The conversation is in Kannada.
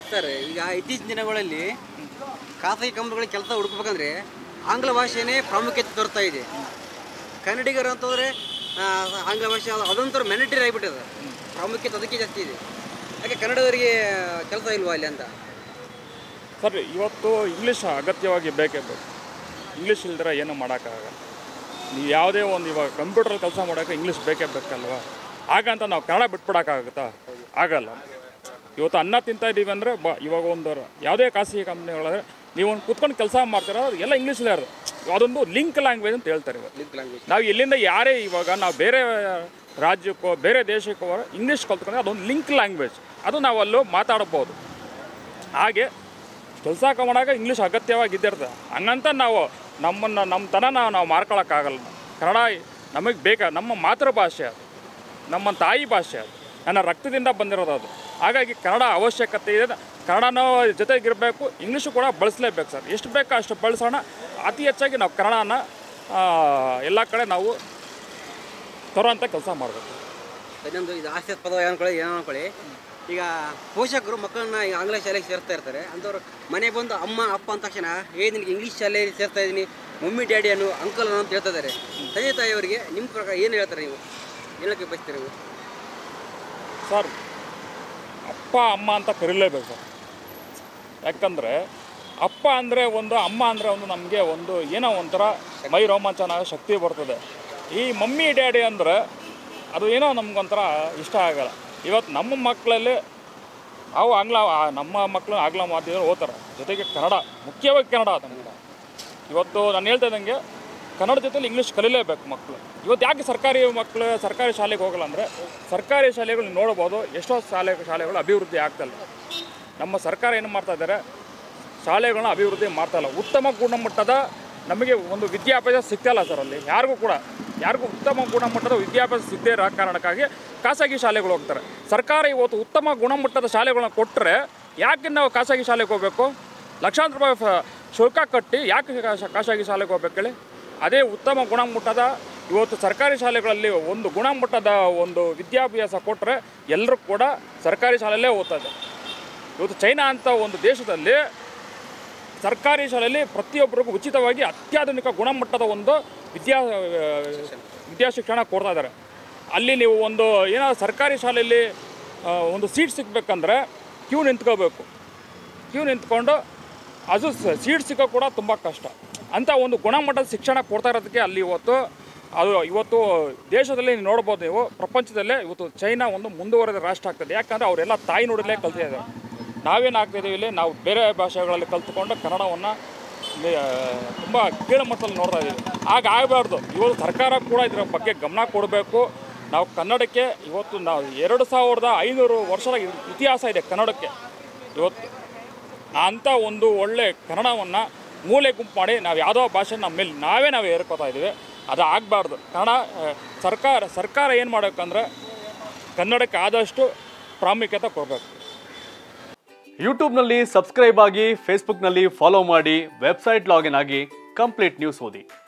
ಸರ್ ಈಗ ಇತ್ತೀಚಿನ ದಿನಗಳಲ್ಲಿ ಖಾಸಗಿ ಕಂಪ್ನಿಗಳಿಗೆ ಕೆಲಸ ಹುಡುಕ್ಬೇಕಂದ್ರೆ ಆಂಗ್ಲ ಭಾಷೆನೇ ಪ್ರಾಮುಖ್ಯತೆ ತೋರ್ತಾ ಇದೆ ಕನ್ನಡಿಗರು ಅಂತಂದರೆ ಆಂಗ್ಲ ಭಾಷೆ ಅದು- ಅದೊಂಥರ ಮ್ಯಾನಿಟರಿ ಆಗಿಬಿಟ್ಟಿದೆ ಪ್ರಾಮುಖ್ಯತೆ ಅದಕ್ಕೆ ಜಾಸ್ತಿ ಇದೆ ಯಾಕೆ ಕನ್ನಡದವರಿಗೆ ಕೆಲಸ ಇಲ್ವಾ ಅಲ್ಲಿ ಅಂತ ಸರ್ ಇವತ್ತು ಇಂಗ್ಲೀಷ್ ಅಗತ್ಯವಾಗಿ ಬೇಕೇ ಬೇಕು ಇಂಗ್ಲೀಷ್ ಇಲ್ದಿರ ಏನು ಮಾಡೋಕ್ಕಾಗಲ್ಲ ನೀವು ಯಾವುದೇ ಒಂದು ಇವಾಗ ಕಂಪ್ಯೂಟರ್ ಕೆಲಸ ಮಾಡೋಕ್ಕೆ ಇಂಗ್ಲೀಷ್ ಬೇಕೇ ಬೇಕಲ್ವಾ ಹಾಗಂತ ನಾವು ಕನ್ನಡ ಬಿಟ್ಬಿಡೋಕ್ಕಾಗುತ್ತಾ ಆಗಲ್ಲ ಇವತ್ತು ಅನ್ನ ತಿಂತಾ ಇದ್ದೀವಿ ಅಂದರೆ ಬ ಇವಾಗ ಒಂದು ಯಾವುದೇ ಖಾಸಗಿ ಕಂಪ್ನಿಗಳಾದ್ರೆ ನೀವು ಒಂದು ಕುತ್ಕೊಂಡು ಕೆಲಸ ಮಾಡ್ತೀರ ಅದು ಎಲ್ಲ ಇಂಗ್ಲೀಷಲ್ಲೇ ಇರೋದು ಅದೊಂದು ಲಿಂಕ್ ಲ್ಯಾಂಗ್ವೇಜ್ ಅಂತ ಹೇಳ್ತಾರೆ ಇವಾಗ ಲಿಂಕ್ ಲ್ಯಾಂಗ್ವೇಜ್ ನಾವು ಎಲ್ಲಿಂದ ಯಾರೇ ಇವಾಗ ನಾವು ಬೇರೆ ರಾಜ್ಯಕ್ಕೋ ಬೇರೆ ದೇಶಕ್ಕೋ ಇಂಗ್ಲೀಷ್ ಕಲ್ತ್ಕೊಂಡ್ರೆ ಅದೊಂದು ಲಿಂಕ್ ಲ್ಯಾಂಗ್ವೇಜ್ ಅದು ನಾವು ಅಲ್ಲೂ ಮಾತಾಡ್ಬೋದು ಹಾಗೆ ಕೆಲಸ ಮಾಡಾಗ ಇಂಗ್ಲೀಷ್ ಅಗತ್ಯವಾಗಿದ್ದಿರ್ತದೆ ಹಂಗಂತ ನಾವು ನಮ್ಮನ್ನು ನಮ್ಮ ತನನ ನಾವು ಮಾರ್ಕೊಳಕ್ಕಾಗಲ್ಲ ಕನ್ನಡ ನಮಗೆ ಬೇಕಾ ನಮ್ಮ ಮಾತೃಭಾಷೆ ಅದು ನಮ್ಮ ತಾಯಿ ಭಾಷೆ ಅದು ನನ್ನ ರಕ್ತದಿಂದ ಬಂದಿರೋದು ಅದು ಹಾಗಾಗಿ ಕನ್ನಡ ಅವಶ್ಯಕತೆ ಇದೆ ಕನ್ನಡನ ಜೊತೆಗಿರಬೇಕು ಇಂಗ್ಲೀಷು ಕೂಡ ಬಳಸಲೇಬೇಕು ಸರ್ ಎಷ್ಟು ಬೇಕೋ ಅಷ್ಟು ಬಳಸೋಣ ಅತಿ ಹೆಚ್ಚಾಗಿ ನಾವು ಕನ್ನಡನ ಎಲ್ಲ ಕಡೆ ನಾವು ತರೋಂಥ ಕೆಲಸ ಮಾಡಬೇಕು ಇನ್ನೊಂದು ಇದು ಹಾಸ್ಯಾಸ್ಪದ ಅನ್ಕೊಳ್ಳಿ ಏನೋ ಅನ್ಕೊಳ್ಳಿ ಈಗ ಪೋಷಕರು ಮಕ್ಕಳನ್ನ ಈಗ ಆಂಗ್ಲ ಶಾಲೆಗೆ ಸೇರ್ತಾ ಇರ್ತಾರೆ ಅಂಥವ್ರು ಮನೆ ಬಂದು ಅಮ್ಮ ಅಪ್ಪ ಅಂದ ತಕ್ಷಣ ಏ ನಿನಗೆ ಇಂಗ್ಲೀಷ್ ಶಾಲೆಯಲ್ಲಿ ಸೇರ್ತಾ ಇದ್ದೀನಿ ಮಮ್ಮಿ ಡ್ಯಾಡಿ ಅನ್ನು ಅಂಕಲ್ ಅಂತ ಹೇಳ್ತಾ ಇದ್ದಾರೆ ತಂದೆ ತಾಯಿಯವರಿಗೆ ನಿಮ್ಮ ಪ್ರಕಾರ ಏನು ಹೇಳ್ತಾರೆ ನೀವು ಹೇಳಕ್ಕೆ ಬಯಸ್ತೀರಿ ನೀವು ಸರ್ ಅಪ್ಪ ಅಮ್ಮ ಅಂತ ಕರೀಲೇಬೇಕು ಸರ್ ಯಾಕಂದರೆ ಅಪ್ಪ ಅಂದರೆ ಒಂದು ಅಮ್ಮ ಅಂದರೆ ಒಂದು ನಮಗೆ ಒಂದು ಏನೋ ಒಂಥರ ಮೈ ರೋಮಾಂಚನ ಶಕ್ತಿ ಬರ್ತದೆ ಈ ಮಮ್ಮಿ ಡ್ಯಾಡಿ ಅಂದರೆ ಅದು ಏನೋ ನಮ್ಗೊಂಥರ ಇಷ್ಟ ಆಗಲ್ಲ ಇವತ್ತು ನಮ್ಮ ಮಕ್ಕಳಲ್ಲಿ ಅವು ಆಂಗ್ಲ ಆ, ನಮ್ಮ ಮಕ್ಕಳು ಆಂಗ್ಲ ಮಾಧ್ಯಮ ಓದ್ತಾರೆ ಜೊತೆಗೆ ಕನ್ನಡ ಮುಖ್ಯವಾಗಿ ಕನ್ನಡ ನಮಗೆ ಇವತ್ತು ನಾನು ಹೇಳ್ತಾ ಇದ್ದಂಗೆ ಕನ್ನಡ ಜೊತೆಲಿ ಇಂಗ್ಲೀಷ್ ಕಲೀಲೇಬೇಕು ಮಕ್ಕಳು ಇವತ್ತು ಯಾಕೆ ಸರ್ಕಾರಿ ಮಕ್ಕಳು ಸರ್ಕಾರಿ ಶಾಲೆಗೆ ಹೋಗಲ್ಲ ಅಂದರೆ ಸರ್ಕಾರಿ ಶಾಲೆಗಳು ನೀವು ನೋಡ್ಬೋದು ಎಷ್ಟೋ ಶಾಲೆ ಶಾಲೆಗಳು ಅಭಿವೃದ್ಧಿ ಆಗ್ತಲ್ಲ ನಮ್ಮ ಸರ್ಕಾರ ಏನು ಮಾಡ್ತಾ ಇದ್ದಾರೆ ಶಾಲೆಗಳನ್ನ ಅಭಿವೃದ್ಧಿ ಮಾಡ್ತಾ ಇಲ್ಲ ಉತ್ತಮ ಗುಣಮಟ್ಟದ ನಮಗೆ ಒಂದು ವಿದ್ಯಾಭ್ಯಾಸ ಸಿಗ್ತಾಯಿಲ್ಲ ಸರ್ ಅಲ್ಲಿ ಯಾರಿಗೂ ಕೂಡ ಯಾರಿಗೂ ಉತ್ತಮ ಗುಣಮಟ್ಟದ ವಿದ್ಯಾಭ್ಯಾಸ ಸಿಗದೇ ಇರೋ ಕಾರಣಕ್ಕಾಗಿ ಖಾಸಗಿ ಶಾಲೆಗಳು ಹೋಗ್ತಾರೆ ಸರ್ಕಾರ ಇವತ್ತು ಉತ್ತಮ ಗುಣಮಟ್ಟದ ಶಾಲೆಗಳನ್ನ ಕೊಟ್ಟರೆ ಯಾಕೆ ನಾವು ಖಾಸಗಿ ಶಾಲೆಗೆ ಹೋಗಬೇಕು ಲಕ್ಷಾಂತರ ರೂಪಾಯಿ ಫ- ಶುಲ್ಕ ಕಟ್ಟಿ ಯಾಕೆ ಖಾಸ- ಖಾಸಗಿ ಶಾಲೆಗೆ ಹೋಗ್ಬೇಕು ಹೇಳಿ ಅದೇ ಉತ್ತಮ ಗುಣಮಟ್ಟದ ಇವತ್ತು ಸರ್ಕಾರಿ ಶಾಲೆಗಳಲ್ಲಿ ಒಂದು ಗುಣಮಟ್ಟದ ಒಂದು ವಿದ್ಯಾಭ್ಯಾಸ ಕೊಟ್ಟರೆ ಎಲ್ಲರೂ ಕೂಡ ಸರ್ಕಾರಿ ಶಾಲೆಯಲ್ಲೇ ಓದ್ತಾರೆ ಇವತ್ತು ಚೈನಾ ಅಂತ ಒಂದು ದೇಶದಲ್ಲಿ ಸರ್ಕಾರಿ ಶಾಲೆಯಲ್ಲಿ ಪ್ರತಿಯೊಬ್ಬರಿಗೂ ಉಚಿತವಾಗಿ ಅತ್ಯಾಧುನಿಕ ಗುಣಮಟ್ಟದ ಒಂದು ವಿದ್ಯಾ ವಿದ್ಯಾಶಿಕ್ಷಣ ಕೊಡ್ತಾ ಇದ್ದಾರೆ ಅಲ್ಲಿ ನೀವು ಒಂದು ಏನೋ ಸರ್ಕಾರಿ ಶಾಲೆಯಲ್ಲಿ ಆ, ಒಂದು ಸೀಟ್ ಸಿಗಬೇಕಂದ್ರೆ ಕ್ಯೂ ನಿಂತ್ಕೋಬೇಕು ಕ್ಯೂ ನಿಂತ್ಕೊಂಡು ಅದು ಸೀಟ್ ಸಿಗೋ ಕೂಡ ತುಂಬ ಕಷ್ಟ ಅಂಥ ಒಂದು ಗುಣಮಟ್ಟದ ಶಿಕ್ಷಣ ಕೊಡ್ತಾ ಇರೋದಕ್ಕೆ ಅಲ್ಲಿ ಇವತ್ತು ಅದು ಇವತ್ತು ದೇಶದಲ್ಲಿ ನೀವು ನೋಡ್ಬೋದು ನೀವು ಪ್ರಪಂಚದಲ್ಲೇ ಇವತ್ತು ಚೈನಾ ಒಂದು ಮುಂದುವರೆದ ರಾಷ್ಟ್ರ ಆಗ್ತದೆ ಯಾಕಂದರೆ ಅವರೆಲ್ಲ ತಾಯಿ ನುಡಿಲೇ ಕಲ್ತಿದ್ದಾರೆ ನಾವೇನು ಆಗ್ತಿದ್ದೀವಿ ಇಲ್ಲಿ ನಾವು ಬೇರೆ ಭಾಷೆಗಳಲ್ಲಿ ಕಲ್ತ್ಕೊಂಡು ಕನ್ನಡವನ್ನು ತುಂಬ ಕೀಳು ಮಟ್ಟದಲ್ಲಿ ನೋಡ್ತಾ ಇದ್ದೀವಿ ಆಗ ಆಗಬಾರ್ದು ಇವತ್ತು ಸರ್ಕಾರ ಕೂಡ ಇದರ ಬಗ್ಗೆ ಗಮನ ಕೊಡಬೇಕು ನಾವು ಕನ್ನಡಕ್ಕೆ ಇವತ್ತು ನಾವು ಎರಡು ಸಾವಿರದ ಐನೂರು ವರ್ಷದ ಇತಿಹಾಸ ಇದೆ ಕನ್ನಡಕ್ಕೆ ಇವತ್ತು ಅಂಥ ಒಂದು ಒಳ್ಳೆ ಕನ್ನಡವನ್ನು ಮೂಲೆ ಗುಂಪು ಮಾಡಿ ನಾವು ಯಾವುದೋ ಭಾಷೆ ನಮ್ಮ ಮೇಲೆ ನಾವೇ ನಾವು ಹೇರ್ಕೋತಾ ಇದ್ದೀವಿ ಅದು ಆಗಬಾರ್ದು ಕನ್ನಡ ಆ, ಸರ್ಕಾರ ಸರ್ಕಾರ ಏನು ಮಾಡಬೇಕಂದ್ರೆ ಕನ್ನಡಕ್ಕೆ ಆದಷ್ಟು ಪ್ರಾಮುಖ್ಯತೆ ಕೊಡಬೇಕು ಯೂಟ್ಯೂಬ್ನಲ್ಲಿ ಸಬ್ಸ್ಕ್ರೈಬ್ ಆಗಿ ಫೇಸ್ಬುಕ್ನಲ್ಲಿ ಫಾಲೋ ಮಾಡಿ ವೆಬ್ಸೈಟ್ ಲಾಗಿನ್ ಆಗಿ ಕಂಪ್ಲೀಟ್ ನ್ಯೂಸ್ ಓದಿ